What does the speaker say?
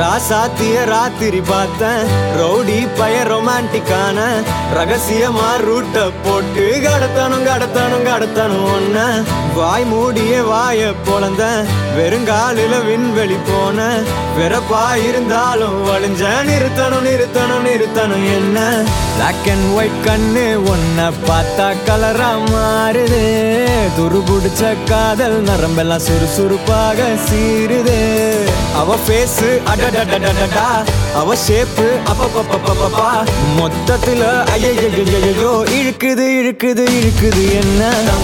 ராசாத்திய ராத்திரி பார்த்தேன் ரவுடி பய ரொமான்டிக்கான ரகசியமா ரூட்ட போட்டு கடத்தணும் கடத்தணும் கடத்தணும் ஒன்ன வாய் மூடிய வாய பொழந்த வெறுங்காலில விண்வெளி போன வெறப்பா இருந்தாலும் வழிஞ்ச நிறுத்தணும் நிறுத்தணும் நிறுத்தணும் என்ன பிளாக் அண்ட் ஒயிட் கண்ணு ஒன்ன பார்த்தா கலரா மாறுது துருபுடிச்ச காதல் நரம்பெல்லாம் சுறுசுறுப்பாக சீருது அவ ஃபேஸ் அடடடடடடா அவ ஷேப்பு அப்பப்பப்பப்பப்பா மொத்தத்துல ஐயோ இழுக்குது இழுக்குது இழுக்குது என்ன